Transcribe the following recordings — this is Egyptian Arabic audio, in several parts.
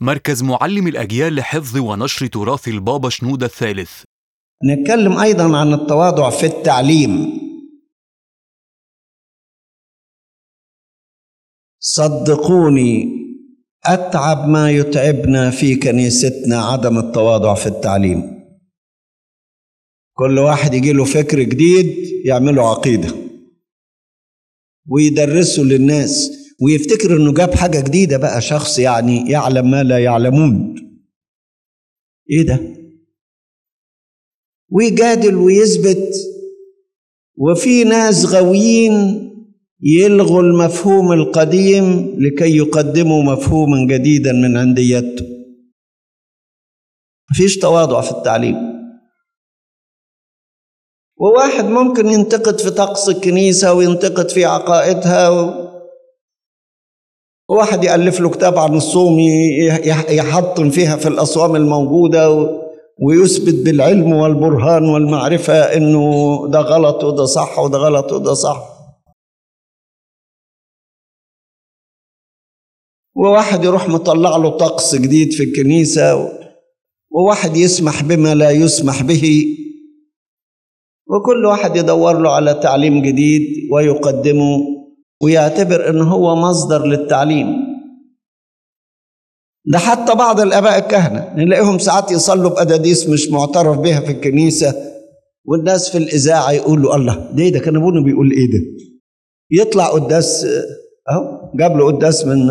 مركز معلم الأجيال لحفظ ونشر تراث البابا شنودة الثالث نتكلم أيضا عن التواضع في التعليم صدقوني أتعب ما يتعبنا في كنيستنا عدم التواضع في التعليم كل واحد يجي له فكر جديد يعمله عقيدة ويدرسه للناس ويفتكر انه جاب حاجة جديدة بقى شخص يعني يعلم ما لا يعلمون ايه ده ويجادل ويثبت وفي ناس غاويين يلغوا المفهوم القديم لكي يقدموا مفهوما جديدا من عنديته مفيش تواضع في التعليم وواحد ممكن ينتقد في طقس الكنيسة وينتقد في عقائدها و... وواحد يألف له كتاب عن الصوم يحطم فيها في الأصوام الموجودة و... ويثبت بالعلم والبرهان والمعرفة إنه ده غلط وده صح وده غلط وده صح وواحد يروح مطلع له طقس جديد في الكنيسة وواحد يسمح بما لا يسمح به وكل واحد يدور له على تعليم جديد ويقدمه ويعتبر ان هو مصدر للتعليم ده حتى بعض الاباء الكهنه نلاقيهم ساعات يصلوا باداديس مش معترف بها في الكنيسه والناس في الاذاعه يقولوا الله ده ده كان ابونا بيقول ايه ده يطلع قداس اهو جاب له قداس من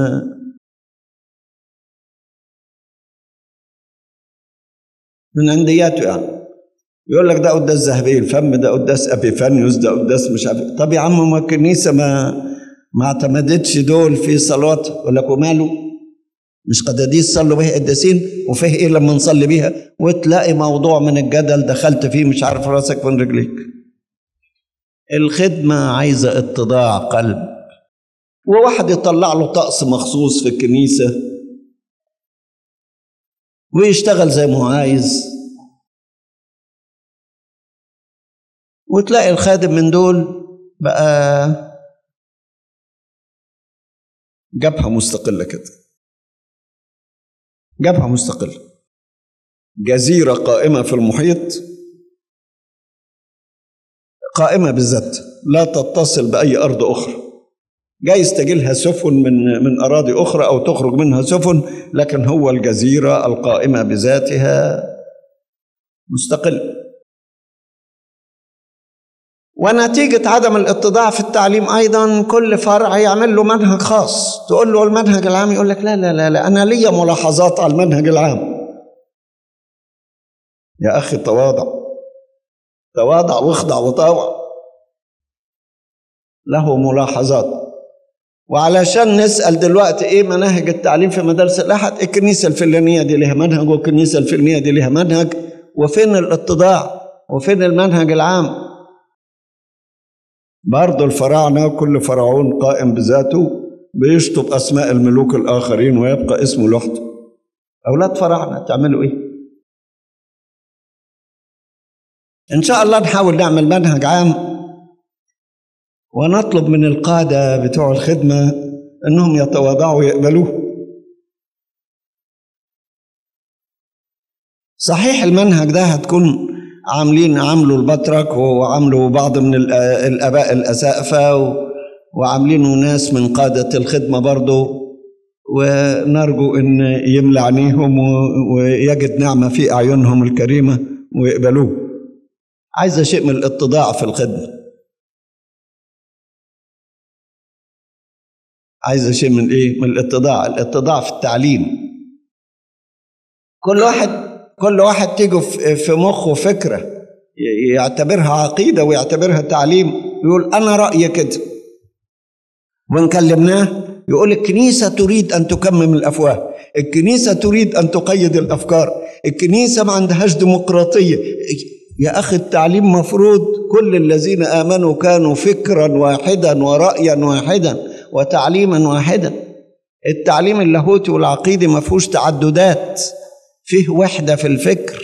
من عندياته يعني يقول لك ده قداس ذهبي الفم ده قداس ابيفانيوس ده قداس مش عارف طب يا عم ما الكنيسه ما ما اعتمدتش دول في صلوات ولا لك وماله مش قداديس صلوا بها قداسين وفيه ايه لما نصلي بيها وتلاقي موضوع من الجدل دخلت فيه مش عارف راسك من رجليك الخدمه عايزه اتضاع قلب وواحد يطلع له طقس مخصوص في الكنيسه ويشتغل زي ما هو عايز وتلاقي الخادم من دول بقى جبهة مستقلة كده جبهة مستقلة جزيرة قائمة في المحيط قائمة بالذات لا تتصل بأي أرض أخرى جايز تجيلها سفن من من أراضي أخرى أو تخرج منها سفن لكن هو الجزيرة القائمة بذاتها مستقل ونتيجة عدم الاتضاع في التعليم أيضا كل فرع يعمل له منهج خاص تقول له المنهج العام يقول لك لا لا لا, لا أنا ليا ملاحظات على المنهج العام يا أخي تواضع تواضع واخضع وطاوع له ملاحظات وعلشان نسأل دلوقتي إيه مناهج التعليم في مدارس الأحد الكنيسة الفلانية دي لها منهج والكنيسة الفلانية دي لها منهج وفين الاتضاع وفين المنهج العام برضه الفراعنة كل فرعون قائم بذاته بيشطب أسماء الملوك الآخرين ويبقى اسمه لوحده أولاد فراعنة تعملوا إيه؟ إن شاء الله نحاول نعمل منهج عام ونطلب من القادة بتوع الخدمة أنهم يتواضعوا ويقبلوه صحيح المنهج ده هتكون عاملين عملوا البطرك وعملوا بعض من الاباء الاسقفه وعاملينه ناس من قاده الخدمه برضه ونرجو ان يملى عينيهم ويجد نعمه في اعينهم الكريمه ويقبلوه عايزه شيء من الاتضاع في الخدمه عايزه شيء من ايه من الاتضاع الاتضاع في التعليم كل واحد كل واحد تيجي في مخه فكره يعتبرها عقيده ويعتبرها تعليم يقول انا رايي كده وان كلمناه يقول الكنيسه تريد ان تكمم الافواه الكنيسه تريد ان تقيد الافكار الكنيسه ما عندهاش ديمقراطيه يا اخي التعليم مفروض كل الذين امنوا كانوا فكرا واحدا ورايا واحدا وتعليما واحدا التعليم اللاهوتي والعقيدي ما فيهوش تعددات فيه وحدة في الفكر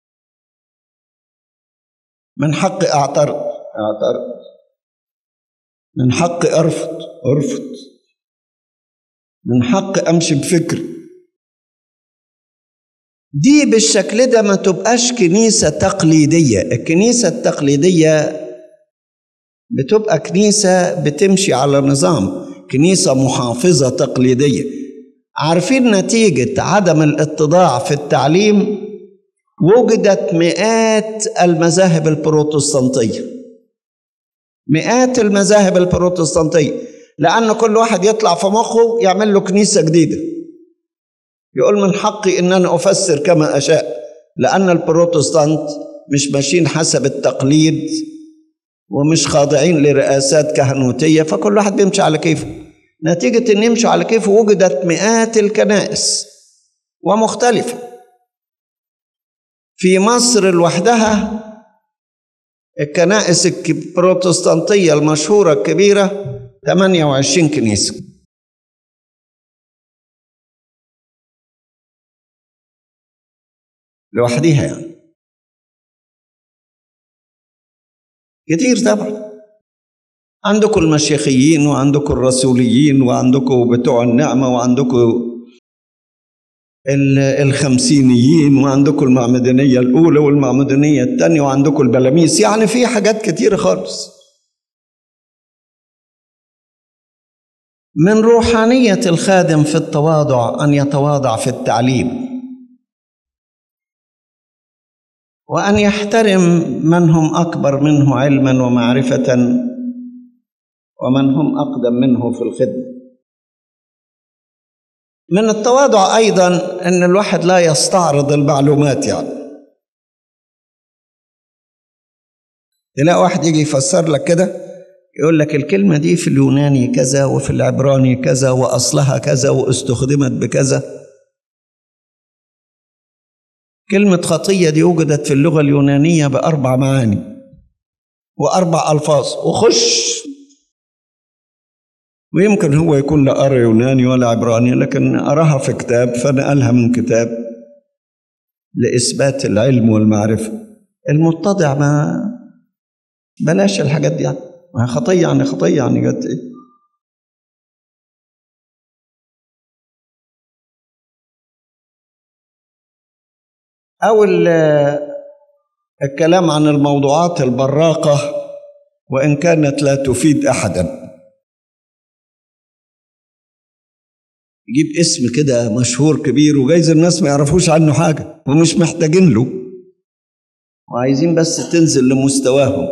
من حقي أعترض أعترض من حقي أرفض أرفض من حقي أمشي بفكري دي بالشكل ده ما تبقاش كنيسة تقليدية الكنيسة التقليدية بتبقى كنيسة بتمشي على نظام كنيسة محافظة تقليدية عارفين نتيجة عدم الاتضاع في التعليم وجدت مئات المذاهب البروتستانتية مئات المذاهب البروتستانتية لأن كل واحد يطلع في مخه يعمل له كنيسة جديدة يقول من حقي ان انا افسر كما اشاء لان البروتستانت مش ماشيين حسب التقليد ومش خاضعين لرئاسات كهنوتيه فكل واحد بيمشي على كيفه نتيجه ان يمشوا على كيفه وجدت مئات الكنائس ومختلفه في مصر لوحدها الكنائس البروتستانتيه المشهوره الكبيره 28 كنيسه لوحديها يعني كتير طبعا عندكم المشيخيين وعندكم الرسوليين وعندكم بتوع النعمة وعندكم الخمسينيين وعندكم المعمدانية الأولى والمعمدانية الثانية وعندكم البلاميس يعني في حاجات كتير خالص من روحانية الخادم في التواضع أن يتواضع في التعليم وان يحترم من هم اكبر منه علما ومعرفه ومن هم اقدم منه في الخدمه من التواضع ايضا ان الواحد لا يستعرض المعلومات يعني تلاقي واحد يجي يفسر لك كده يقول لك الكلمه دي في اليوناني كذا وفي العبراني كذا واصلها كذا واستخدمت بكذا كلمة خطية دي وجدت في اللغة اليونانية بأربع معاني وأربع ألفاظ وخش ويمكن هو يكون لا أرى يوناني ولا عبراني لكن أراها في كتاب فنقلها من كتاب لإثبات العلم والمعرفة المتضع ما بلاش الحاجات دي يعني ما خطية يعني خطية يعني جت إيه أو الكلام عن الموضوعات البراقة وإن كانت لا تفيد أحدا يجيب اسم كده مشهور كبير وجايز الناس ما يعرفوش عنه حاجة ومش محتاجين له وعايزين بس تنزل لمستواهم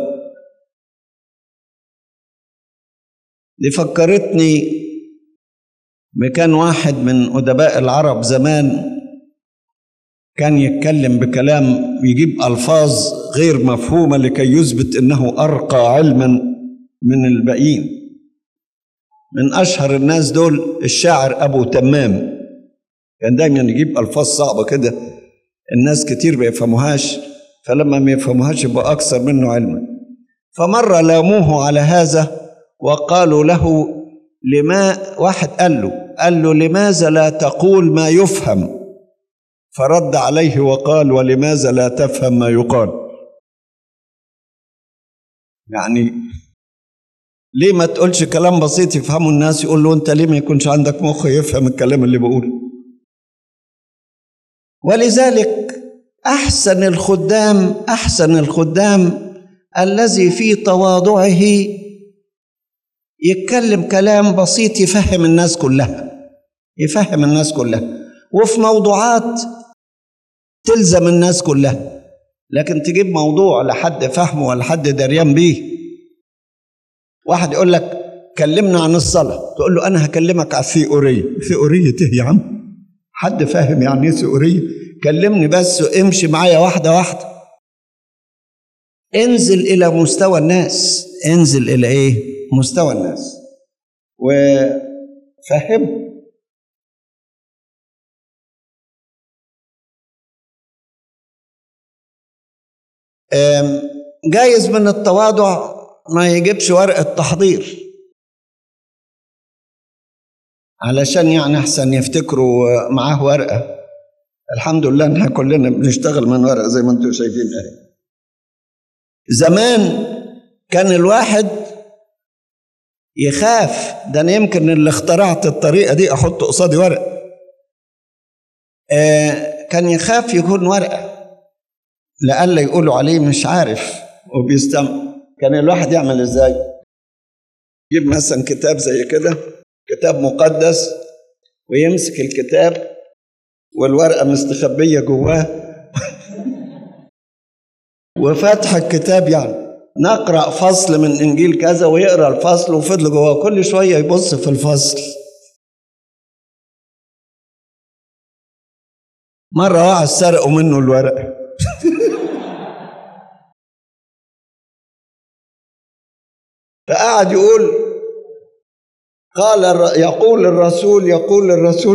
دي فكرتني بكان واحد من أدباء العرب زمان كان يتكلم بكلام يجيب ألفاظ غير مفهومة لكي يثبت أنه أرقى علما من الباقيين من أشهر الناس دول الشاعر أبو تمام كان دايما يجيب ألفاظ صعبة كده الناس كتير ما يفهموهاش فلما ما يفهموهاش يبقى أكثر منه علما فمرة لاموه على هذا وقالوا له لما واحد قال له قال له لماذا لا تقول ما يفهم فرد عليه وقال ولماذا لا تفهم ما يقال يعني ليه ما تقولش كلام بسيط يفهمه الناس يقول له انت ليه ما يكونش عندك مخ يفهم الكلام اللي بقوله ولذلك احسن الخدام احسن الخدام الذي في تواضعه يتكلم كلام بسيط يفهم الناس كلها يفهم الناس كلها وفي موضوعات تلزم الناس كلها لكن تجيب موضوع لحد فهمه ولا حد دريان بيه واحد يقول لك كلمنا عن الصلاة تقول له أنا هكلمك على الثيورية ثيورية إيه يا عم حد فاهم يعني إيه ثيورية كلمني بس وامشي معايا واحدة واحدة انزل إلى مستوى الناس انزل إلى إيه مستوى الناس وفهمهم جايز من التواضع ما يجيبش ورقة تحضير علشان يعني أحسن يفتكروا معاه ورقة الحمد لله إن كلنا بنشتغل من ورقة زي ما أنتم شايفين أهي زمان كان الواحد يخاف ده أنا يمكن اللي اخترعت الطريقة دي أحط قصادي ورق كان يخاف يكون ورقة لألا يقولوا عليه مش عارف وبيستمع كان الواحد يعمل ازاي يجيب مثلا كتاب زي كده كتاب مقدس ويمسك الكتاب والورقة مستخبية جواه وفتح الكتاب يعني نقرأ فصل من إنجيل كذا ويقرأ الفصل وفضل جواه كل شوية يبص في الفصل مرة واحد سرقوا منه الورقة فقعد يقول قال الر- يقول الرسول يقول الرسول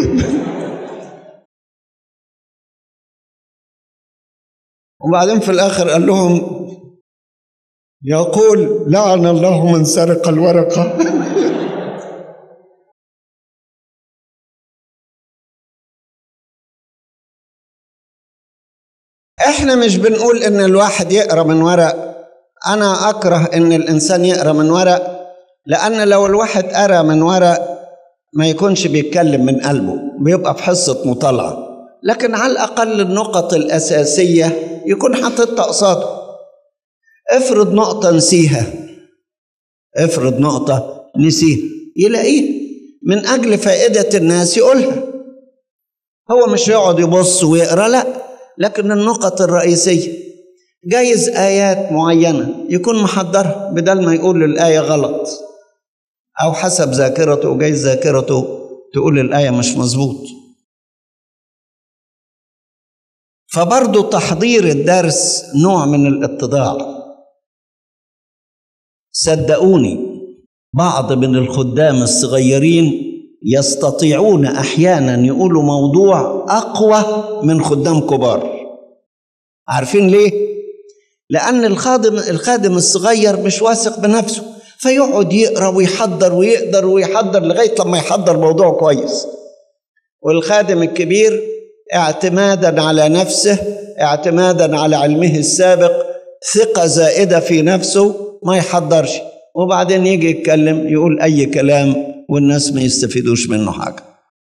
وبعدين في الآخر قال لهم يقول لعن الله من سرق الورقة احنا مش بنقول ان الواحد يقرا من ورق انا اكره ان الانسان يقرا من ورق لان لو الواحد قرا من ورق ما يكونش بيتكلم من قلبه بيبقى في حصه مطالعه لكن على الاقل النقط الاساسيه يكون حاططها قصاده افرض نقطه نسيها افرض نقطه نسيها يلاقيها من اجل فائده الناس يقولها هو مش يقعد يبص ويقرا لا لكن النقط الرئيسيه جايز ايات معينه يكون محضرها بدل ما يقول الايه غلط او حسب ذاكرته جايز ذاكرته تقول الايه مش مظبوط فبرضه تحضير الدرس نوع من الاتضاع صدقوني بعض من الخدام الصغيرين يستطيعون احيانا يقولوا موضوع اقوى من خدام كبار عارفين ليه لان الخادم الخادم الصغير مش واثق بنفسه فيقعد يقرا ويحضر ويقدر ويحضر لغايه لما يحضر موضوع كويس والخادم الكبير اعتمادا على نفسه اعتمادا على علمه السابق ثقه زائده في نفسه ما يحضرش وبعدين يجي يتكلم يقول اي كلام والناس ما يستفيدوش منه حاجه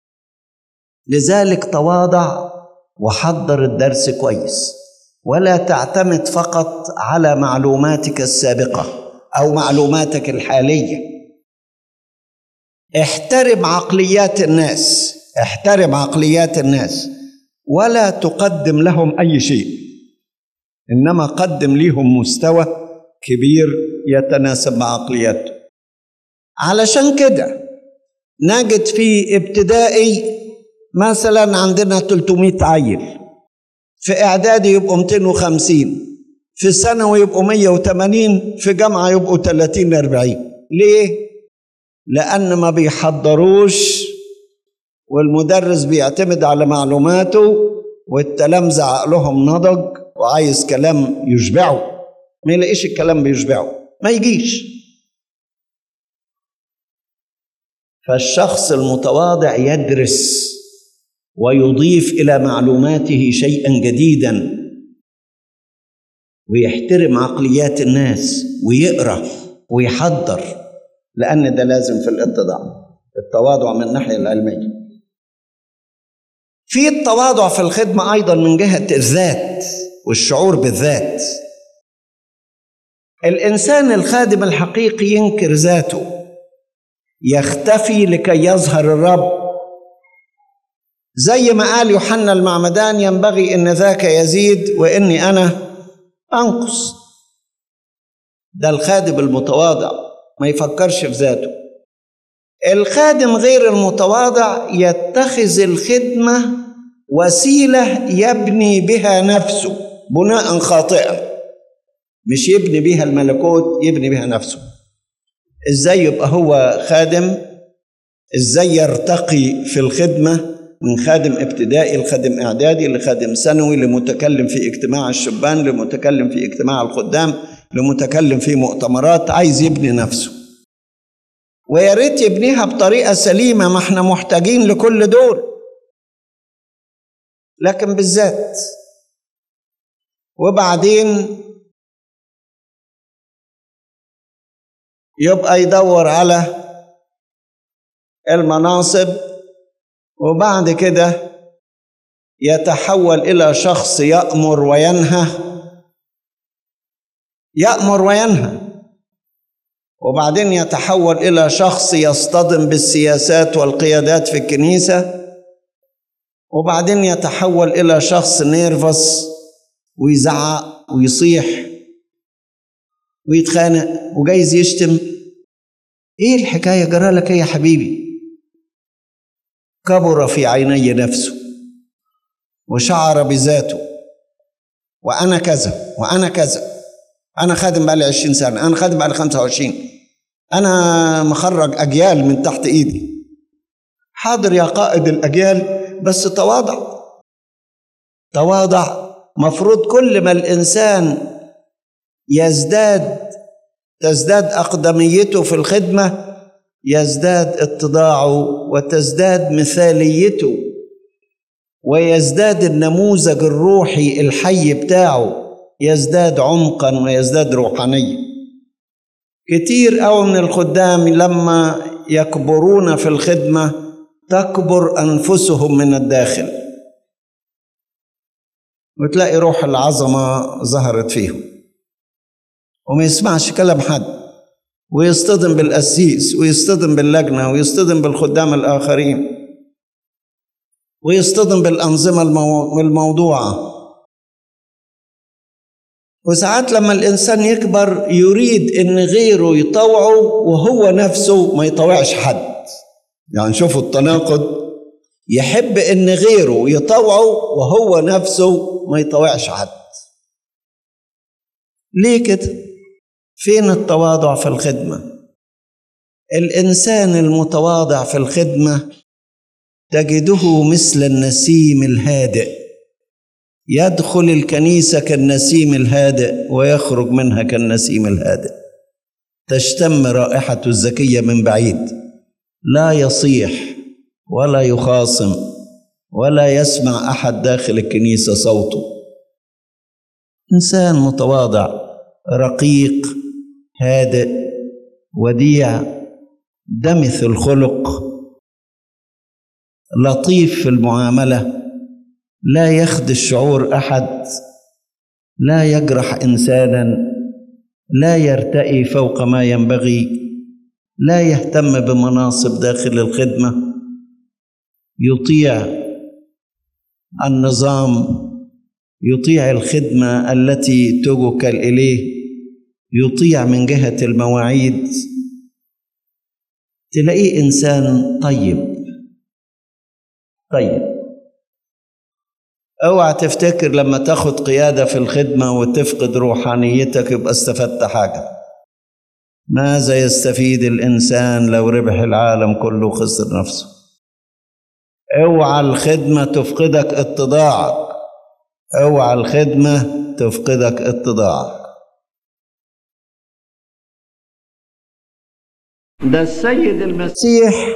لذلك تواضع وحضر الدرس كويس ولا تعتمد فقط على معلوماتك السابقه او معلوماتك الحاليه احترم عقليات الناس احترم عقليات الناس ولا تقدم لهم اي شيء انما قدم لهم مستوى كبير يتناسب مع عقلياته علشان كده نجد في ابتدائي مثلا عندنا 300 عيل في اعدادي يبقوا 250 في ثانوي يبقوا 180 في جامعه يبقوا 30 40 ليه لان ما بيحضروش والمدرس بيعتمد على معلوماته والتلامذة عقلهم نضج وعايز كلام يشبعه ما يلاقيش الكلام بيشبعه ما يجيش فالشخص المتواضع يدرس ويضيف الى معلوماته شيئا جديدا ويحترم عقليات الناس ويقرا ويحضر لان ده لازم في الاتضاع التواضع من الناحيه العلميه في التواضع في الخدمه ايضا من جهه الذات والشعور بالذات الانسان الخادم الحقيقي ينكر ذاته يختفي لكي يظهر الرب زي ما قال يوحنا المعمدان ينبغي ان ذاك يزيد واني انا انقص ده الخادم المتواضع ما يفكرش في ذاته الخادم غير المتواضع يتخذ الخدمه وسيله يبني بها نفسه بناء خاطئا مش يبني بها الملكوت يبني بها نفسه ازاي يبقى هو خادم ازاي يرتقي في الخدمه من خادم ابتدائي لخادم اعدادي لخادم ثانوي لمتكلم في اجتماع الشبان لمتكلم في اجتماع الخدام لمتكلم في مؤتمرات عايز يبني نفسه ويا ريت يبنيها بطريقه سليمه ما احنا محتاجين لكل دول لكن بالذات وبعدين يبقى يدور على المناصب وبعد كده يتحول الى شخص يامر وينهى يامر وينهى وبعدين يتحول الى شخص يصطدم بالسياسات والقيادات في الكنيسه وبعدين يتحول الى شخص نيرفس ويزعق ويصيح ويتخانق وجايز يشتم ايه الحكايه جرى لك ايه يا حبيبي كبر في عيني نفسه وشعر بذاته وانا كذا وانا كذا انا خادم بقالي 20 سنه انا خادم بقالي 25 انا مخرج اجيال من تحت ايدي حاضر يا قائد الاجيال بس تواضع تواضع مفروض كل ما الانسان يزداد تزداد اقدميته في الخدمه يزداد اتضاعه وتزداد مثاليته ويزداد النموذج الروحي الحي بتاعه يزداد عمقا ويزداد روحانيه كتير قوي من الخدام لما يكبرون في الخدمه تكبر انفسهم من الداخل وتلاقي روح العظمه ظهرت فيهم وما يسمعش كلام حد ويصطدم بالقسيس ويصطدم باللجنه ويصطدم بالخدام الاخرين ويصطدم بالانظمه المو... الموضوعه وساعات لما الانسان يكبر يريد ان غيره يطوعه وهو نفسه ما يطوعش حد يعني شوفوا التناقض يحب ان غيره يطوعه وهو نفسه ما يطوعش حد ليه كده فين التواضع في الخدمه الانسان المتواضع في الخدمه تجده مثل النسيم الهادئ يدخل الكنيسه كالنسيم الهادئ ويخرج منها كالنسيم الهادئ تشتم رائحته الزكيه من بعيد لا يصيح ولا يخاصم ولا يسمع احد داخل الكنيسه صوته انسان متواضع رقيق هادئ وديع دمث الخلق لطيف في المعامله لا يخدش شعور احد لا يجرح انسانا لا يرتئي فوق ما ينبغي لا يهتم بمناصب داخل الخدمه يطيع النظام يطيع الخدمه التي توكل اليه يطيع من جهه المواعيد تلاقيه انسان طيب طيب اوعى تفتكر لما تاخد قياده في الخدمه وتفقد روحانيتك يبقى استفدت حاجه ماذا يستفيد الانسان لو ربح العالم كله وخسر نفسه اوعى الخدمه تفقدك اتضاعك اوعى الخدمه تفقدك اتضاعك ده السيد المسيح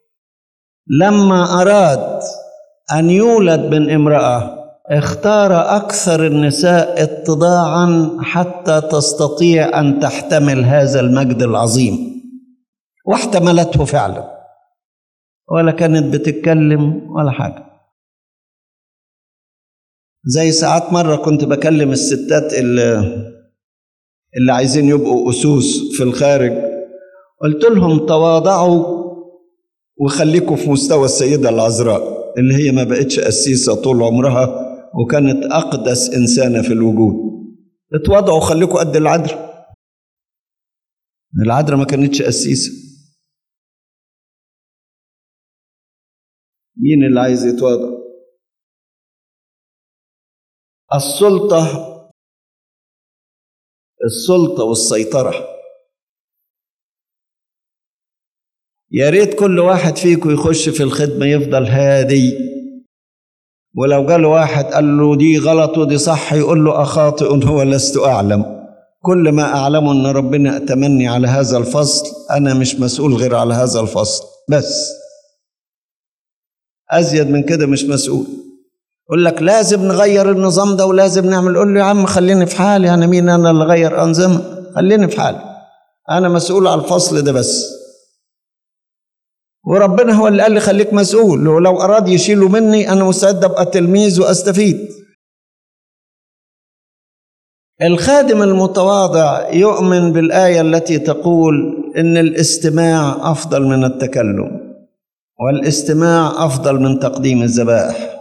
لما اراد ان يولد من امراه اختار اكثر النساء اتضاعا حتى تستطيع ان تحتمل هذا المجد العظيم واحتملته فعلا ولا كانت بتتكلم ولا حاجه زي ساعات مره كنت بكلم الستات اللي, اللي عايزين يبقوا اسوس في الخارج قلت لهم تواضعوا وخليكم في مستوى السيده العذراء اللي هي ما بقتش قسيسة طول عمرها وكانت أقدس إنسانة في الوجود اتوضعوا وخليكوا قد العذراء العذراء ما كانتش قسيسة مين اللي عايز يتواضع السلطة السلطة والسيطرة يا ريت كل واحد فيكم يخش في الخدمة يفضل هادي ولو جاله واحد قال له دي غلط ودي صح يقول له أخاطئ هو لست أعلم كل ما أعلمه أن ربنا أتمني على هذا الفصل أنا مش مسؤول غير على هذا الفصل بس أزيد من كده مش مسؤول يقول لك لازم نغير النظام ده ولازم نعمل قول له يا عم خليني في حالي أنا مين أنا اللي غير أنظمة خليني في حالي أنا مسؤول على الفصل ده بس وربنا هو اللي قال لي خليك مسؤول ولو أراد يشيله مني أنا مستعد أبقى تلميذ وأستفيد الخادم المتواضع يؤمن بالآية التي تقول إن الاستماع أفضل من التكلم والاستماع أفضل من تقديم الذبائح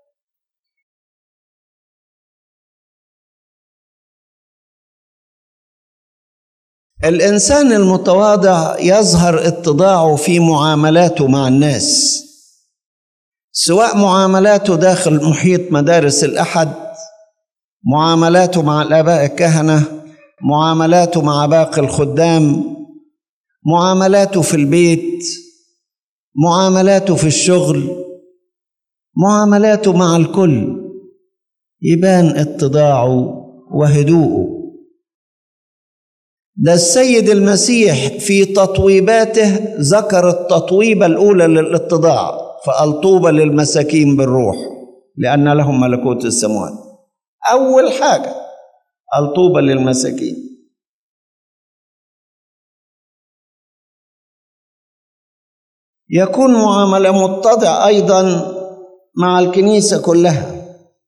الإنسان المتواضع يظهر اتضاعه في معاملاته مع الناس سواء معاملاته داخل محيط مدارس الأحد معاملاته مع الآباء الكهنة معاملاته مع باقي الخدام معاملاته في البيت معاملاته في الشغل معاملاته مع الكل يبان اتضاعه وهدوءه ده السيد المسيح في تطويباته ذكر التطويبة الأولى للاتضاع فقال طوبى للمساكين بالروح لأن لهم ملكوت السماوات أول حاجة قال طوبى للمساكين يكون معاملة متضع أيضا مع الكنيسة كلها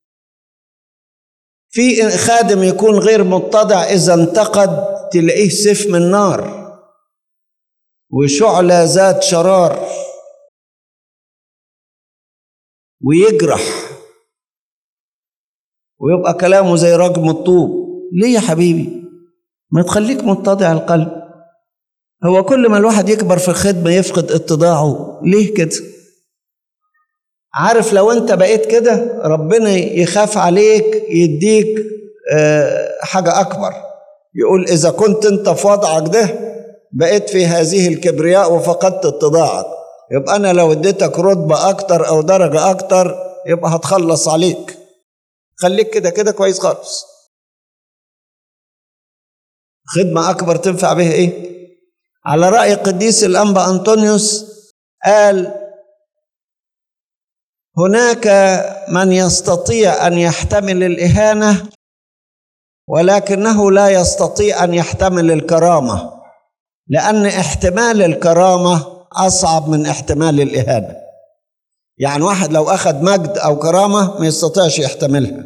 في خادم يكون غير متضع إذا انتقد تلاقيه سيف من نار وشعلة ذات شرار ويجرح ويبقى كلامه زي رجم الطوب ليه يا حبيبي ما تخليك متضع القلب هو كل ما الواحد يكبر في الخدمة يفقد اتضاعه ليه كده عارف لو انت بقيت كده ربنا يخاف عليك يديك حاجة أكبر يقول إذا كنت أنت في وضعك ده بقيت في هذه الكبرياء وفقدت اتضاعك يبقى أنا لو اديتك رتبة أكتر أو درجة أكتر يبقى هتخلص عليك خليك كده كده كويس خالص خدمة أكبر تنفع بها إيه؟ على رأي قديس الأنبا أنطونيوس قال هناك من يستطيع أن يحتمل الإهانة ولكنه لا يستطيع ان يحتمل الكرامه لان احتمال الكرامه اصعب من احتمال الاهانه يعني واحد لو اخذ مجد او كرامه ما يستطيعش يحتملها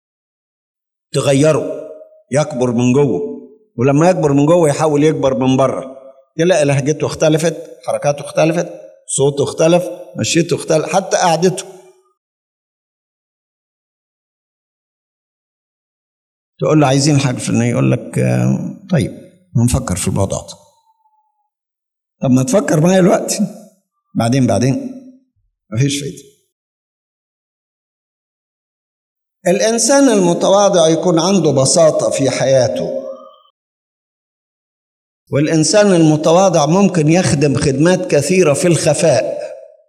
تغيره يكبر من جوه ولما يكبر من جوه يحاول يكبر من بره تلاقي لهجته اختلفت حركاته اختلفت صوته اختلف مشيته اختلف حتى قعدته تقول له عايزين حاجة فلانية يقول لك طيب نفكر في الموضوع ده طب ما تفكر معايا دلوقتي بعدين بعدين مفيش فايدة الإنسان المتواضع يكون عنده بساطة في حياته والإنسان المتواضع ممكن يخدم خدمات كثيرة في الخفاء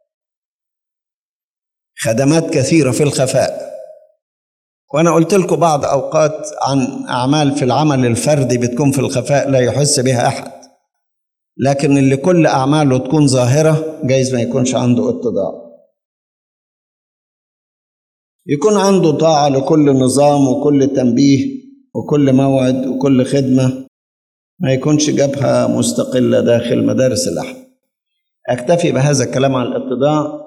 خدمات كثيرة في الخفاء وانا قلت لكم بعض اوقات عن اعمال في العمل الفردي بتكون في الخفاء لا يحس بها احد لكن اللي كل اعماله تكون ظاهره جايز ما يكونش عنده اتضاع يكون عنده طاعه لكل نظام وكل تنبيه وكل موعد وكل خدمه ما يكونش جبهه مستقله داخل مدارس الاحد اكتفي بهذا الكلام عن الاتضاع